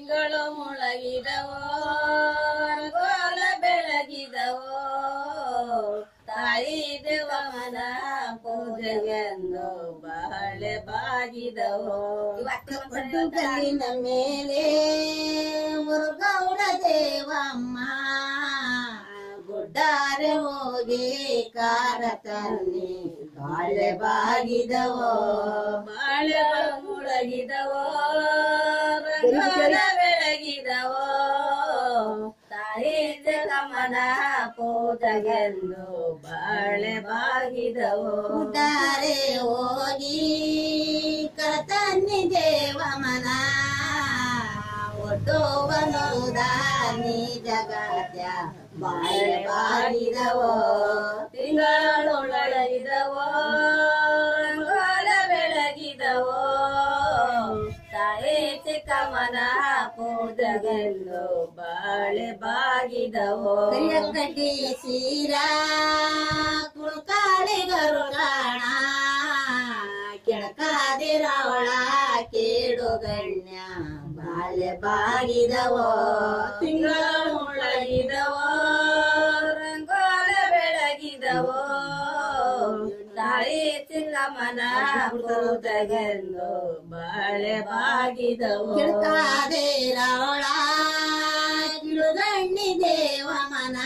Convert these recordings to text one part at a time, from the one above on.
ತಿಂಗಳು ಮುಳಗಿದವೋ ಗೋಲ ಬೆಳಗಿದವೋ ತಾಯಿ ದೇವಮನ ಪೂಜೆಗೆಂದು ಬಾಳೆ ಬಾಗಿದವೋ ಪಟ್ಟು ಕಲ್ಲಿನ ಮೇಲೆ ಮುರುಗೌಡ ದೇವಮ್ಮ ಗುಡ್ಡಾರೆ ಹೋಗಿ ಕಾರ ತನ್ನಿ ಬಾಳೆ ಬಾಗಿದವೋ ಬಾಳೆ ಮುಳಗಿದವೋ ರಂಗೋಲ ಬೆಳಗಿದವೋ ತಾಯಿ ಜಗಮನ ಪೂಜೆಗೆಂದು ಬಾಳೆ ಬಾಗಿದವೋ ಗುಡ್ಡಾರೆ ಹೋಗಿ ಕರತನ್ನಿ ದೇವಮನ ಒಟ್ಟೋವನೋದ ನೀ ಜಗತ್ಯ ಬಾಳೆ ಬಾಗಿದವೋ ತಿಂಗಳೊಳಗಿದವೋ ರಂಗೋಲ ಬೆಳಗಿದವೋ ತಾಯಿ ಚಿಕ್ಕಮ್ಮನ ಪೂಜೆಗೆಂದು ಬಾಳೆ ಬಾಗಿದವೋ ಕರಿಯ ಕಡ್ಡಿ ಸೀರಾ ಕುಳ್ಕಾಳಿ ಗರುಡಾಣ ಕೆಳಕಾದಿರವಳ ಕೇಡು ಗಣ್ಯ ಬಾಳೆ ಬಾಗಿದವೋ ತಿಂಗಳೊಳಗಿದವೋ ರಂಗೋಲ ಬೆಳಗಿದವೋ ತಾಯಿ ಚಿಕ್ಕಮ್ಮನ ಪೂಜೆಗೆಂದು ಬಾಳೆ ಬಾಗಿದವೋ ಕೆಳಕಾದಿರವಳ ಕಿಳುಗಣ್ಣಿ ದೇವ ಮನ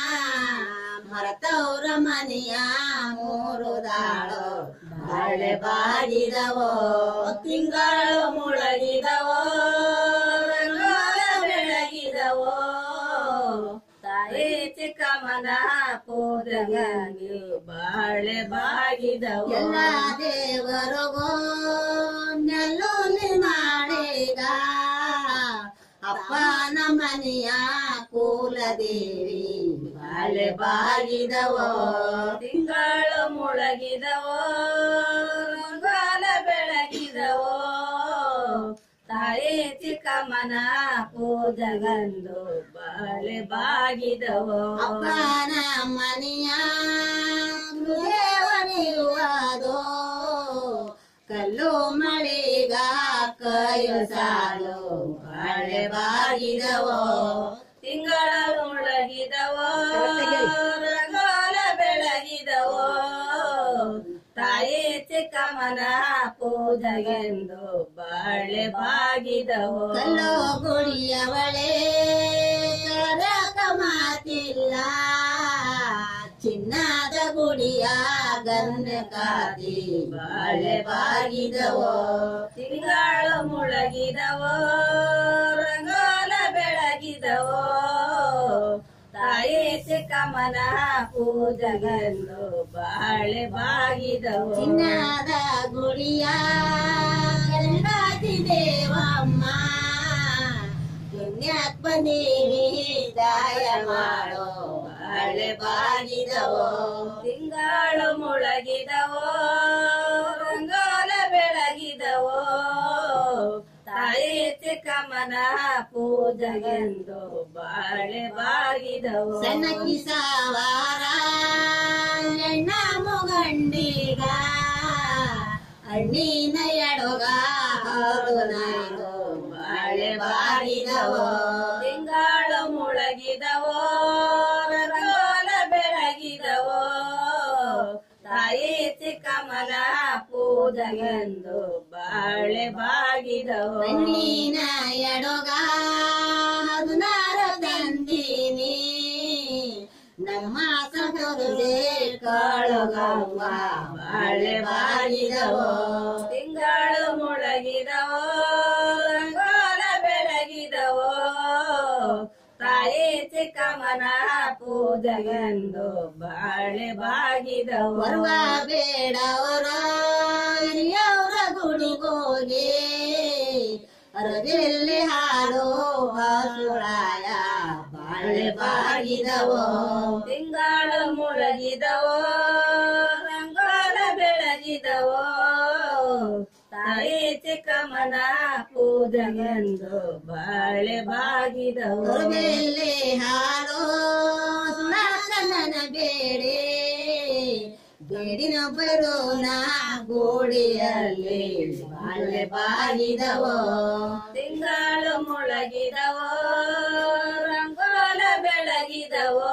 ಮರತವ್ರ ಮನೆಯ ಮೂರು ದಾಳು ಬಾಳೆ ಬಾಗಿದವೋ ತಿಂಗಳು ಮುಳಗಿದವೋ ರಂಗೋಲ ಬೆಳಗಿದವೋ ತಾಯಿ ಚಿಕ್ಕಮ್ಮನ ಪೂಜೆಗಾಗಿ ಬಾಳೆ ಬಾಗಿದವೋ ಎಲ್ಲ ದೇವರಿಗೂ ನೆಲ್ಲೂಲಿ ಮಾಡೀಗ ಅಪ್ಪನ ಮನೆಯ ಕುಲದೇವಿ ಬಾಳೆ ಬಾಗಿದವೋ ತಿಂಗಳು ಮುಳಗಿದವೋ ರಂಗೋಲ ಬೆಳಗಿದವೋ ತಾಯಿ ಚಿಕ್ಕಮ್ಮನ ಪೂಜೆಗಂದು ಬಾಳೆ ಬಾಗಿದವೋ ಅಪ್ಪನ ಮನೆಯ ದೇವರಿರುವುದೋ ಕಲ್ಲು ಮಳೆಗ ಕೈಯು ಸಾಲು ಬಾಳೆ ಬಾಗಿದವೋ ತಿಂಗಳ ಮುಳಗಿದವೋ ರಂಗೋಲ ಬೆಳಗಿದವೋ ತಾಯಿ ಚಿಕ್ಕಮ್ಮನ ಪೂಜೆಗೆಂದು ಬಾಳೆ ಬಾಗಿದವೋ ಕಲ್ಲೋ ಗುಡಿಯವಳೆ ಕರಕ ಮಾತಿಲ್ಲ ಚಿನ್ನದ ಗುಡಿಯ ಗನ್ನ ಕಾದಿ ಬಾಳೆ ಬಾಗಿದವೋ ತಿಂಗಳು ಮುಳಗಿದವೋ ರಂಗೋಲ ಬೆಳಗಿದವೋ ತಾಯಿ ಚಿಕ್ಕಮ್ಮನ ಪೂಜೆಗೆಂದು ಬಾಳೆ ಬಾಗಿದವೋ ಚಿನ್ನದ ಗುಡಿಯ ಗಂಗಾತಿ ದೇವಮ್ಮ ಪುಣ್ಯಾತ್ಮ ದೇವಿ ದಾಯ ಮಾಡೋ ಬಾಳೆ ಬಾಗಿದವೋ ತಿಂಗಳು ಮುಳಗಿದವೋ ರಂಗೋಲ ಬೆಳಗಿದವೋ ತಾಯಿ ಚಿಕ್ಕಮ್ಮನ ಪೂಜೆಗೆಂದು ಬಾಳೆ ಬಾಗಿದವೋ ಸಣ್ಣಕ್ಕಿ ಸಾವಾರ ಎಣ್ಣ ಮೊಗಂಡಿಗ ಅಣ್ಣಿನ ಎಡೊಗ ಹೌದು ನಾನು ಬಾಳೆ ಬಾಗಿದವೋ ತಿಂಗಳು ಮುಳಗಿದವೋ ರಂಗೋಲ ಬೆಳಗಿದವೋ ತಾಯಿ ಚಿಕ್ಕಮ್ಮನ ಪೂಜೆಗೆಂದು ಬಾಳೆ ಬಾಗಿದವೋ ಅಣ್ಣಿನ ಎಡೊಗ ಹದಿನಾರ ತಂದೀನಿ ನಮ್ಮ ಸಹೋದರೇ ಕಾಳುಗವ್ವ ಬಾಳೆ ಬಾಗಿದವೋ ತಿಂಗಳು ಮುಳಗಿದವೋ ರಂಗೋಲ ಬೆಳಗಿದವೋ ತಾಯಿ ಚಿಕ್ಕಮ್ಮನ ಪೂಜೆಗೆಂದು ಬಾಳೆ ಬಾಗಿದವೋ ಬರುವ ಬೇಡವರ ಹಿರಿಯವರ ಗುಡಿಗೋಗಿ ಅರದಲ್ಲಿ ಹಾಡು ಹಾಸುಳಾಯ ಬಾಳೆ ಬಾಗಿದವೋ ತಿಂಗಳು ಮುಳಗಿದವೋ ರಂಗೋಲ ಬೆಳಗಿದವೋ ತಾಯಿ ಚಿಕ್ಕಮ್ಮನ ಪೂಜೆಗೆಂದು ಬಾಳೆ ಬಾಗಿದವೋ ಅರದಲ್ಲಿ ಹಾಡು ಸುಳಾಕನ ಬೇಡಿ ಬೇಡಿನ ಬರೋಣ ಗೋಡಿಯಲ್ಲಿ ಬಾಳೆ ಬಾಗಿದವೋ ತಿಂಗಳು ಮುಳ ಮೊಳಗಿದವೋ ರಂಗೋಲ ಬೆಳಗಿದವೋ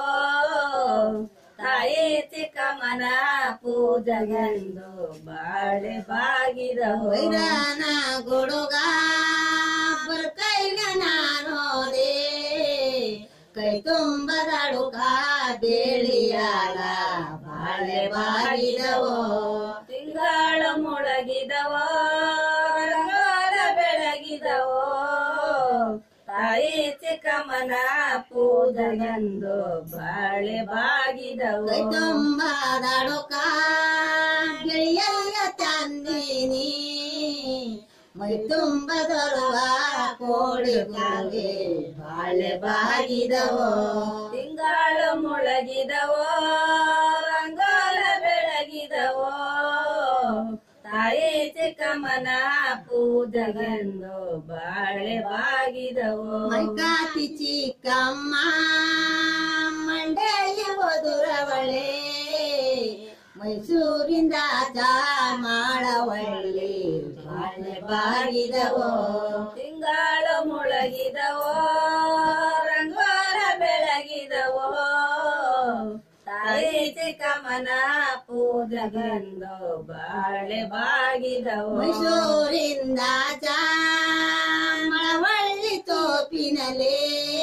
ತಾಯಿ ಚಿಕ್ಕಮ್ಮನ ಪೂಜೆಗೆಂದು ಬಾಳೆ ಬಾಗಿದವೋ ವೈರಾನ ಗುಡುಗ ಬರ್ಕೈಲ ನಾನೋದೆ ಕೈ ತುಂಬದಡುಕ ಬೇಳಿಯಾಲ ಬಾಳೆ ಬಾಗಿದವೋ ತಿಂಗಳ ಮೊಳಗಿದವೋ ರಂಗೋಲ ಬೆಳಗಿದವೋ ತಾಯಿ ಚಿಕ್ಕಮ್ಮನ ಪೂಜೆಗೆಂದು ಬಾಳೆ ಬಾಗಿದವೋ ಕೈ ತುಂಬದಡುಕ ಗಿಳಿಯಲ್ಲ ತಂದಿನಿ ಮೈ ತುಂಬದರುವ ಕೋಡಿ ಗುರುವೆ ಬಾಳೆ ಬಾಗಿದವೋ ತಿಂಗಳ ಮೊಳಗಿದವೋ ರಂಗೋಲ ಬೆಳಗಿದವೋ ತಾಯಿ ಚಿಕ್ಕಮ್ಮನ ಪೂಜೆಗೆಂದು ಬಾಳೆ ಬಾಗಿದವೋ ಮೈಕಾತಿ ಚಿಕ್ಕಮ್ಮ ಮಂಡೆಯ ಒದುರವಳೆ ಮೈಸೂರಿಂದ ಮಾಡವಳ್ಳಿ ಬಾಳೆ ಬಾಗಿದವೋ ತಿಂಗಳ ಮೊಳಗಿದವೋ ರಂಗೋಲ ಬೆಳಗಿದವೋ ತಾಯಿ ಚಿಕ್ಕಮ್ಮನ ಪೂಜೆಗೆಂದು ಬಾಳೆ ಬಾಗಿದವೋ ಮೈಸೂರಿಂದ ಮಳವಳ್ಳಿ ತೋಪಿನಲೆ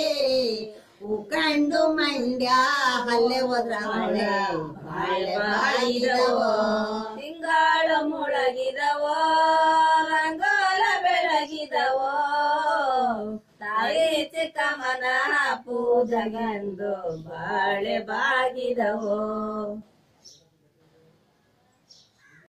ಕಂಡು ಮಂಡ್ಯ ಹಲ್ಲೆ ಒದ್ರವಳೆ ಬಾಳೆ ಬಾಗಿದವೋ ತಿಂಗಳ ಮೊಳಗಿದವೋ ರಂಗೋಲ ಬೆಳಗಿದವೋ ತಾಯಿ ಚಿಕ್ಕಮ್ಮನ ಪೂಜೆಗೆಂದು ಬಾಳೆ ಬಾಗಿದವೋ